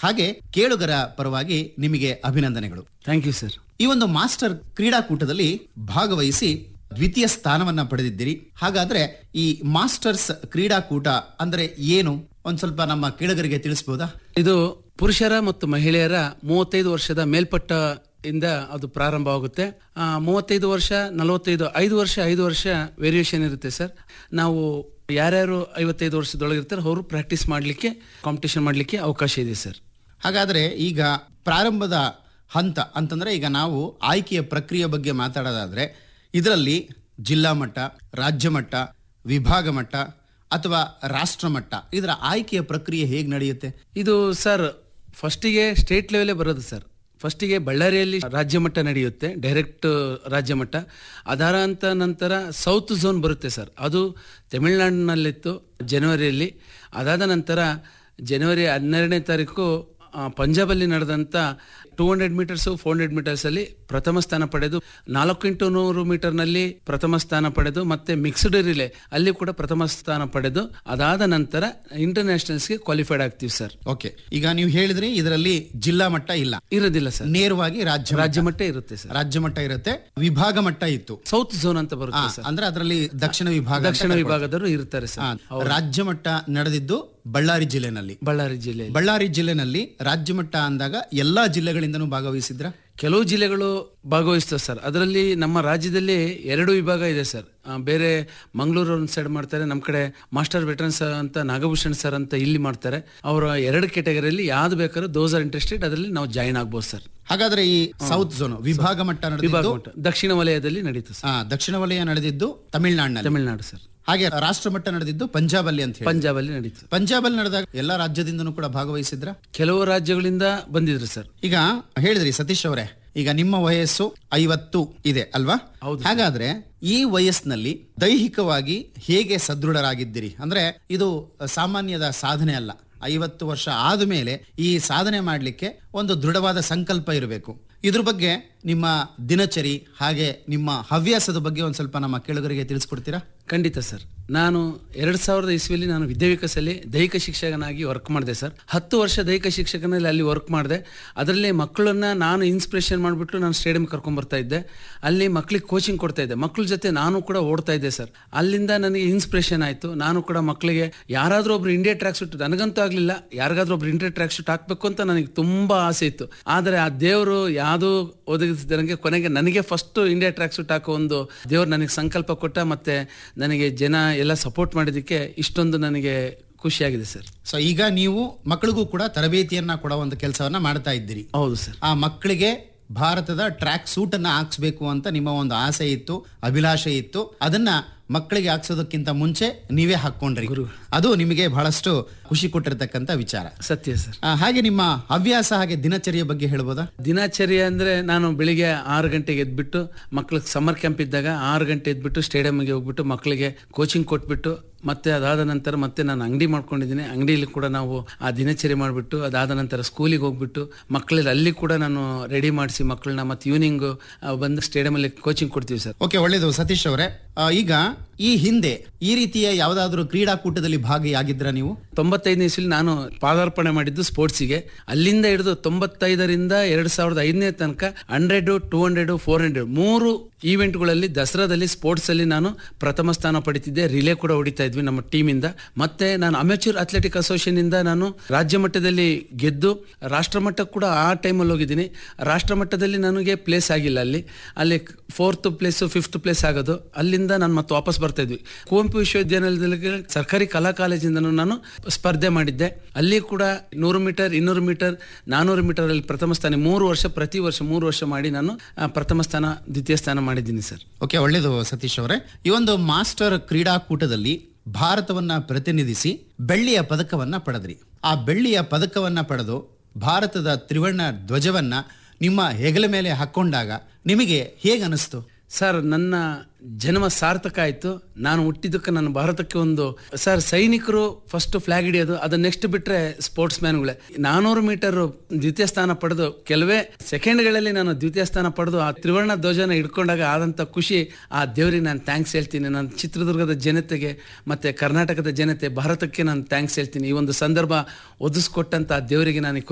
ಹಾಗೆ ಕೇಳುಗರ ಪರವಾಗಿ ನಿಮಗೆ ಅಭಿನಂದನೆಗಳು ಥ್ಯಾಂಕ್ ಯು ಸರ್ ಈ ಒಂದು ಮಾಸ್ಟರ್ ಕ್ರೀಡಾಕೂಟದಲ್ಲಿ ಭಾಗವಹಿಸಿ ದ್ವಿತೀಯ ಸ್ಥಾನವನ್ನ ಪಡೆದಿದ್ದೀರಿ ಹಾಗಾದ್ರೆ ಈ ಮಾಸ್ಟರ್ಸ್ ಕ್ರೀಡಾಕೂಟ ಅಂದ್ರೆ ಏನು ಒಂದ್ ಸ್ವಲ್ಪ ನಮ್ಮ ಕೇಳುಗರಿಗೆ ತಿಳಿಸಬಹುದಾ ಇದು ಪುರುಷರ ಮತ್ತು ಮಹಿಳೆಯರ ಮೂವತ್ತೈದು ವರ್ಷದ ಮೇಲ್ಪಟ್ಟ ಇಂದ ಅದು ಪ್ರಾರಂಭವಾಗುತ್ತೆ ಆ, ಮೂವತ್ತೈದು ವರ್ಷ ನಲವತ್ತೈದು ಐದು ವರ್ಷ ಐದು ವರ್ಷ ವೇರಿಯೇಷನ್ ಇರುತ್ತೆ ಸರ್ ನಾವು ಯಾರ್ಯಾರು ಐವತ್ತೈದು ವರ್ಷದೊಳಗಿರ್ತಾರೆ ಅವರು ಪ್ರಾಕ್ಟೀಸ್ ಮಾಡಲಿಕ್ಕೆ ಕಾಂಪಿಟೇಷನ್ ಮಾಡಲಿಕ್ಕೆ ಅವಕಾಶ ಇದೆ ಸರ್ ಹಾಗಾದ್ರೆ ಈಗ ಪ್ರಾರಂಭದ ಹಂತ ಅಂತಂದ್ರೆ ಈಗ ನಾವು ಆಯ್ಕೆಯ ಪ್ರಕ್ರಿಯೆ ಬಗ್ಗೆ ಮಾತಾಡೋದಾದ್ರೆ ಇದರಲ್ಲಿ ಜಿಲ್ಲಾ ಮಟ್ಟ ರಾಜ್ಯ ಮಟ್ಟ ವಿಭಾಗ ಮಟ್ಟ ಅಥವಾ ರಾಷ್ಟ್ರ ಮಟ್ಟ ಇದರ ಆಯ್ಕೆಯ ಪ್ರಕ್ರಿಯೆ ಹೇಗೆ ನಡೆಯುತ್ತೆ ಇದು ಸರ್ ಫಸ್ಟಿಗೆ ಸ್ಟೇಟ್ ಲೆವೆಲೇ ಬರೋದು ಸರ್ ಫಸ್ಟಿಗೆ ಬಳ್ಳಾರಿಯಲ್ಲಿ ರಾಜ್ಯ ಮಟ್ಟ ನಡೆಯುತ್ತೆ ಡೈರೆಕ್ಟ್ ರಾಜ್ಯ ಮಟ್ಟ ಅದರ ಅಂತ ನಂತರ ಸೌತ್ ಝೋನ್ ಬರುತ್ತೆ ಸರ್ ಅದು ತಮಿಳುನಾಡಿನಲ್ಲಿತ್ತು ಜನವರಿಯಲ್ಲಿ ಅದಾದ ನಂತರ ಜನವರಿ ಹನ್ನೆರಡನೇ ತಾರೀಕು ಆ, ಪಂಜಾಬಲ್ಲಿ ನಡೆದಂಥ two hundred metres four hundred ಮೀಟರ್ಸಲ್ಲಿ ಪ್ರಥಮ ಸ್ಥಾನ ಪಡೆದು ನಾಲ್ಕು ಇಂಟು ನೂರು ಮೀಟರ್ನಲ್ಲಿ ಪ್ರಥಮ ಸ್ಥಾನ ಪಡೆದು ಮತ್ತೆ ಮಿಕ್ಸ್ಡ್ ರಿಲೇ ಅಲ್ಲಿ ಕೂಡ ಪ್ರಥಮ ಸ್ಥಾನ ಪಡೆದು ಅದಾದ ನಂತರ ಇಂಟರ್ನ್ಯಾಷನಲ್ಸ್ಗೆ ಕ್ವಾಲಿಫೈಡ್ ಆಗ್ತೀವಿ ಸರ್ ಓಕೆ ಈಗ ನೀವು ಹೇಳಿದ್ರಿ ಇದರಲ್ಲಿ ಜಿಲ್ಲಾ ಮಟ್ಟ ಇಲ್ಲ ಇರೋದಿಲ್ಲ ಸರ್ ನೇರವಾಗಿ ರಾಜ್ಯ ರಾಜ್ಯ ಮಟ್ಟ ಇರುತ್ತೆ ಸರ್ ರಾಜ್ಯ ಮಟ್ಟ ಇರುತ್ತೆ ವಿಭಾಗ ಮಟ್ಟ ಇತ್ತು ಸೌತ್ ಝೋನ್ ಅಂತ ಆ, ಬರುತ್ತೆ ಸರ್ ಅಂದ್ರೆ ಅದರಲ್ಲಿ ದಕ್ಷಿಣ ವಿಭಾಗ ಅಂತ ದಕ್ಷಿಣ ವಿಭಾಗದವರು ಇರ್ತಾರೆ ಆ, ಸರ್ ರಾಜ್ಯ ಮಟ್ಟ ನಡೆದಿದ್ದು ಬಳ್ಳಾರಿ ಜಿಲ್ಲೆನಲ್ಲಿ ಬಳ್ಳಾರಿ ಜಿಲ್ಲೆಯಲ್ಲಿ ಬಳ್ಳಾರಿ ಜಿಲ್ಲೆನಲ್ಲಿ ರಾಜ್ಯ ಮಟ್ಟ ಅಂದಾಗ ಎಲ್ಲಾ ಜಿಲ್ಲೆಗಳಿಂದನೂ ಭಾಗವಹಿಸಿದ್ರ ಕೆಲವು ಜಿಲ್ಲೆಗಳು ಭಾಗವಹಿಸ್ತವೆ ಸರ್ ಅದರಲ್ಲಿ ನಮ್ಮ ರಾಜ್ಯದಲ್ಲಿ ಎರಡು ವಿಭಾಗ ಇದೆ ಸರ್ ಆ, ಬೇರೆ ಮಂಗಳೂರು ಒಂದು ಸೈಡ್ ಮಾಡ್ತಾರೆ ನಮ್ಮ ಕಡೆ ಮಾಸ್ಟರ್ ವೆಟರನ್ಸ್ ಅಂತ ನಾಗಭೂಷಣ್ ಸರ್ ಅಂತ ಇಲ್ಲಿ ಮಾಡ್ತಾರೆ ಅವರ ಎರಡು ಕೆಟಗರಿಯಲ್ಲಿ ಯಾವ್ದು ಬೇಕಾದ್ರೂ ದೋಸ್ ಆರ್ ಇಂಟ್ರೆಸ್ಟೆಡ್ ಅದರಲ್ಲಿ ನಾವು ಜಾಯಿನ್ ಆಗ್ಬೋದು ಸರ್ ಹಾಗಾದ್ರೆ ಈ ಸೌತ್ ಝೋನ್ ವಿಭಾಗ ಮಟ್ಟ ವಿಭಾಗ ನಡೆದಿದ್ದು ಮಟ್ಟ ದಕ್ಷಿಣ ವಲಯದಲ್ಲಿ ನಡೀತು ಸರ್ ಆ, ದಕ್ಷಿಣ ವಲಯ ನಡೆದಿದ್ದು ತಮಿಳುನಾಡಿನಲ್ಲಿ ತಮಿಳುನಾಡು ಸರ್ ಹಾಗೆ ರಾಷ್ಟ್ರ ಮಟ್ಟ ನಡೆದಿದ್ದು ಪಂಜಾಬಲ್ಲಿ ಅಂತ ಹೇಳಿ ಪಂಜಾಬಲ್ಲಿ ನಡೀತು ಪಂಜಾಬಲ್ಲಿ ನಡೆದಾಗ ಎಲ್ಲಾ ರಾಜ್ಯದಿಂದನೂ ಕೂಡ ಭಾಗವಹಿಸಿದ್ರ ಕೆಲವು ರಾಜ್ಯಗಳಿಂದ ಬಂದಿದ್ರು ಸರ್ ಈಗ ಹೇಳಿದ್ರಿ ಸತೀಶ್ ಅವರೇ ಈಗ ನಿಮ್ಮ ವಯಸ್ಸು ಐವತ್ತು ಇದೆ ಅಲ್ವಾ ಹೌದು ಹಾಗಾದ್ರೆ ಈ ವಯಸ್ಸಿನಲ್ಲಿ ದೈಹಿಕವಾಗಿ ಹೇಗೆ ಸದೃಢರಾಗಿದ್ದೀರಿ ಅಂದ್ರೆ ಇದು ಸಾಮಾನ್ಯದ ಸಾಧನೆ ಅಲ್ಲ ಐವತ್ತು ವರ್ಷ ಆದ ಮೇಲೆ ಈ ಸಾಧನೆ ಮಾಡಲಿಕ್ಕೆ ಒಂದು ದೃಢವಾದ ಸಂಕಲ್ಪ ಇರಬೇಕು ಇದ್ರ ಬಗ್ಗೆ ನಿಮ್ಮ ದಿನಚರಿ ಹಾಗೆ ನಿಮ್ಮ ಹವ್ಯಾಸದ ಬಗ್ಗೆ ಒಂದ್ ಸ್ವಲ್ಪ ನಮ್ಮ ಕೇಳುಗರಿಗೆ ತಿಳಿಸ್ಕೊಡ್ತೀರಾ ಖಂಡಿತ ಸರ್ ನಾನು ಎರಡು ಸಾವಿರದ ಇಸ್ವಿಯಲ್ಲಿ ನಾನು ವಿದ್ಯಾವಿಕಾಸಲ್ಲಿ ದೈಹಿಕ ಶಿಕ್ಷಕನಾಗಿ ವರ್ಕ್ ಮಾಡಿದೆ ಸರ್ ಹತ್ತು ವರ್ಷ ದೈಹಿಕ ಶಿಕ್ಷಕನಲ್ಲಿ ಅಲ್ಲಿ ವರ್ಕ್ ಮಾಡಿದೆ ಅದರಲ್ಲಿ ಮಕ್ಕಳನ್ನ ನಾನು ಇನ್ಸ್ಪಿರೇಷನ್ ಮಾಡಿಬಿಟ್ಟು ನಾನು ಸ್ಟೇಡಿಯಂ ಕರ್ಕೊಂಡ್ಬರ್ತಾ ಇದ್ದೆ ಅಲ್ಲಿ ಮಕ್ಕಳಿಗೆ ಕೋಚಿಂಗ್ ಕೊಡ್ತಾ ಇದ್ದೆ ಮಕ್ಕಳ ಜೊತೆ ನಾನು ಕೂಡ ಓಡ್ತಾ ಇದ್ದೆ ಸರ್ ಅಲ್ಲಿಂದ ನನಗೆ ಇನ್ಸ್ಪಿರೇಷನ್ ಆಯಿತು ನಾನು ಕೂಡ ಮಕ್ಕಳಿಗೆ ಯಾರಾದರೂ ಒಬ್ರು ಇಂಡಿಯಾ ಟ್ರ್ಯಾಕ್ ಶೂಟ್ ನನಗಂತೂ ಆಗಲಿಲ್ಲ ಯಾರಿಗಾದ್ರೂ ಒಬ್ರು ಇಂಡಿಯಾ ಟ್ರ್ಯಾಕ್ ಶೂಟ್ ಹಾಕ್ಬೇಕು ಅಂತ ನನಗೆ ತುಂಬ ಆಸೆ ಇತ್ತು ಆದರೆ ಆ ದೇವರು ಯಾವುದೂ ಒದಗಿಸಿದಂಗೆ ಕೊನೆಗೆ ನನಗೆ ಫಸ್ಟ್ ಇಂಡಿಯಾ ಟ್ರ್ಯಾಕ್ ಶೂಟ್ ಹಾಕೋ ಒಂದು ದೇವ್ರು ನನಗೆ ಸಂಕಲ್ಪ ಕೊಟ್ಟ ಮತ್ತೆ ನನಗೆ ಜನ ಎಲ್ಲ ಸಪೋರ್ಟ್ ಮಾಡಿದ್ದಕ್ಕೆ ಇಷ್ಟೊಂದು ನನಗೆ ಖುಷಿಯಾಗಿದೆ ಸರ್ ಸೊ ಈಗ ನೀವು ಮಕ್ಕಳಿಗೂ ಕೂಡ ತರಬೇತಿಯನ್ನ ಕೊಡೋ ಒಂದು ಕೆಲಸವನ್ನ ಮಾಡ್ತಾ ಇದ್ದೀರಿ ಹೌದು ಸರ್ ಆ ಮಕ್ಕಳಿಗೆ ಭಾರತದ ಟ್ರ್ಯಾಕ್ ಸೂಟ್ ಅನ್ನ ಹಾಕ್ಸ್ಬೇಕು ಅಂತ ನಿಮ್ಮ ಒಂದು ಆಸೆ ಇತ್ತು ಅಭಿಲಾಷೆ ಇತ್ತು ಅದನ್ನ ಮಕ್ಕಳಿಗೆ ಹಾಕ್ಸೋದಕ್ಕಿಂತ ಮುಂಚೆ ನೀವೇ ಹಾಕೊಂಡ್ರಿ ಅದು ನಿಮಗೆ ಬಹಳಷ್ಟು ಖುಷಿ ಕೊಟ್ಟಿರ್ತಕ್ಕಂಥ ವಿಚಾರ ಸತ್ಯ ಸರ್ ಆ, ಹಾಗೆ ನಿಮ್ಮ ಹವ್ಯಾಸ ಹಾಗೆ ದಿನಚರಿಯ ಬಗ್ಗೆ ಹೇಳ್ಬೋದಾ ದಿನಚರ್ಯ ಅಂದರೆ ನಾನು ಬೆಳಿಗ್ಗೆ ಆರು ಗಂಟೆಗೆ ಎದ್ಬಿಟ್ಟು ಮಕ್ಳಿಗೆ ಸಮ್ಮರ್ ಕ್ಯಾಂಪ್ ಇದ್ದಾಗ ಆರು ಗಂಟೆ ಎದ್ಬಿಟ್ಟು ಸ್ಟೇಡಿಯಂಗೆ ಹೋಗ್ಬಿಟ್ಟು ಮಕ್ಕಳಿಗೆ ಕೋಚಿಂಗ್ ಕೊಟ್ಬಿಟ್ಟು ಮತ್ತೆ ಅದಾದ ನಂತರ ಮತ್ತೆ ನಾನು ಅಂಗಡಿ ಮಾಡ್ಕೊಂಡಿದ್ದೀನಿ ಅಂಗಡಿಯಲ್ಲಿ ಕೂಡ ನಾವು ಆ ದಿನಚರಿ ಮಾಡಿಬಿಟ್ಟು ಅದಾದ ನಂತರ ಸ್ಕೂಲಿಗೆ ಹೋಗ್ಬಿಟ್ಟು ಮಕ್ಕಳಲ್ಲಿ ಅಲ್ಲಿ ಕೂಡ ನಾನು ರೆಡಿ ಮಾಡಿಸಿ ಮಕ್ಕಳನ್ನ ಮತ್ತೆ ಈವ್ನಿಂಗು ಬಂದು ಸ್ಟೇಡಿಯಮಲ್ಲಿ ಕೋಚಿಂಗ್ ಕೊಡ್ತೀವಿ ಸರ್ ಓಕೆ ಒಳ್ಳೇದು ಸತೀಶ್ ಅವರೇ ಆ, ಈಗ ಈ ಹಿಂದೆ ಈ ರೀತಿಯ ಯಾವುದಾದ್ರೂ ಕ್ರೀಡಾಕೂಟದಲ್ಲಿ ಭಾಗಿಯಾಗಿದ್ರ ನೀವು ತೊಂಬತ್ತೈದನೇ ಇಸ್ವಿಲಿ ನಾನು ಪಾದಾರ್ಪಣೆ ಮಾಡಿದ್ದು ಸ್ಪೋರ್ಟ್ಸಿಗೆ ಅಲ್ಲಿಂದ ಹಿಡಿದು ತೊಂಬತ್ತೈದರಿಂದ ಎರಡು ಸಾವಿರದ ಐದನೇ ತನಕ hundred two hundred four hundred ಮೂರು ಈವೆಂಟ್ಗಳಲ್ಲಿ ದಸರಾದಲ್ಲಿ ಸ್ಪೋರ್ಟ್ಸ್ ಅಲ್ಲಿ ನಾನು ಪ್ರಥಮ ಸ್ಥಾನ ಪಡಿತಿದ್ದೆ ರಿಲೇ ಕೂಡ ಹೊಡಿತಾ ಇದ್ವಿ ನಮ್ಮ ಟೀಮಿಂದ ಮತ್ತೆ ನಾನು ಅಮೆಚೂರ್ ಅಥ್ಲೆಟಿಕ್ ಅಸೋಸಿಯೇಷನ್ ಇಂದ ನಾನು ರಾಜ್ಯ ಮಟ್ಟದಲ್ಲಿ ಗೆದ್ದು ರಾಷ್ಟ್ರ ಮಟ್ಟಕ್ಕೆ ಕೂಡ ಆ ಟೈಮಲ್ಲಿ ಹೋಗಿದ್ದೀನಿ ರಾಷ್ಟ್ರ ಮಟ್ಟದಲ್ಲಿ ನನಗೆ ಪ್ಲೇಸ್ ಆಗಿಲ್ಲ ಅಲ್ಲಿ ಅಲ್ಲಿ ಫೋರ್ತ್ ಪ್ಲೇಸು ಫಿಫ್ತ್ ಪ್ಲೇಸ್ ಆಗೋದು ಅಲ್ಲಿಂದ ನಾನು ಮತ್ತೆ ವಾಪಸ್ ಬರ್ತಾ ಇದ್ವಿ ಕುವೆಂಪು ವಿಶ್ವವಿದ್ಯಾನಿಲಯದಲ್ಲಿ ಸರ್ಕಾರಿ ಕಲಾ ಕಾಲೇಜಿಂದನೂ ನಾನು ಸ್ಪರ್ಧೆ ಮಾಡಿದ್ದೆ ಅಲ್ಲಿ ಕೂಡ ನೂರು ಮೀಟರ್ ಇನ್ನೂರು ಮೀಟರ್ ನಾನೂರು ಮೀಟರ್ ಅಲ್ಲಿ ಪ್ರಥಮ ಸ್ಥಾನ ಮೂರು ವರ್ಷ ಪ್ರತಿ ವರ್ಷ ಮೂರು ವರ್ಷ ಮಾಡಿ ನಾನು ಆ, ಪ್ರಥಮ ಸ್ಥಾನ ದ್ವಿತೀಯ ಸ್ಥಾನ ಮಾಡಿದ್ದೀನಿ ಸರ್ ಓಕೆ ಒಳ್ಳೇದು ಸತೀಶ್ ಅವರೇ ಈ ಒಂದು ಮಾಸ್ಟರ್ ಕ್ರೀಡಾಕೂಟದಲ್ಲಿ ಭಾರತವನ್ನ ಪ್ರತಿನಿಧಿಸಿ ಬೆಳ್ಳಿಯ ಪದಕವನ್ನ ಪಡೆದ್ರಿ ಆ ಬೆಳ್ಳಿಯ ಪದಕವನ್ನ ಪಡೆದು ಭಾರತದ ತ್ರಿವರ್ಣ ಧ್ವಜವನ್ನ ನಿಮ್ಮ ಹೆಗಲ ಮೇಲೆ ಹಾಕೊಂಡಾಗ ನಿಮಗೆ ಹೇಗೆ ಅನಿಸ್ತು ಸರ್ ನನ್ನ ಜನ್ಮ ಸಾರ್ಥಕ ಆಯಿತು ನಾನು ಹುಟ್ಟಿದ್ದಕ್ಕೆ ನನ್ನ ಭಾರತಕ್ಕೆ ಒಂದು ಸರ್ ಸೈನಿಕರು ಫಸ್ಟ್ ಫ್ಲಾಗ್ ಹಿಡಿಯೋದು ಅದು ನೆಕ್ಸ್ಟ್ ಬಿಟ್ಟರೆ ಸ್ಪೋರ್ಟ್ಸ್ ಮ್ಯಾನ್ಗಳೇ ನಾನೂರು ಮೀಟರ್ ದ್ವಿತೀಯ ಸ್ಥಾನ ಪಡೆದು ಕೆಲವೇ ಸೆಕೆಂಡ್ಗಳಲ್ಲಿ ನಾನು ದ್ವಿತೀಯ ಸ್ಥಾನ ಪಡೆದು ಆ ತ್ರಿವರ್ಣ ಧ್ವಜನ ಹಿಡ್ಕೊಂಡಾಗ ಆದಂಥ ಖುಷಿ ಆ ದೇವರಿಗೆ ನಾನು ಥ್ಯಾಂಕ್ಸ್ ಹೇಳ್ತೀನಿ ನಾನು ಚಿತ್ರದುರ್ಗದ ಜನತೆಗೆ ಮತ್ತು ಕರ್ನಾಟಕದ ಜನತೆ ಭಾರತಕ್ಕೆ ನಾನು ಥ್ಯಾಂಕ್ಸ್ ಹೇಳ್ತೀನಿ ಈ ಒಂದು ಸಂದರ್ಭ ಒದಿಸ್ಕೊಟ್ಟಂಥ ಆ ದೇವರಿಗೆ ನಾನು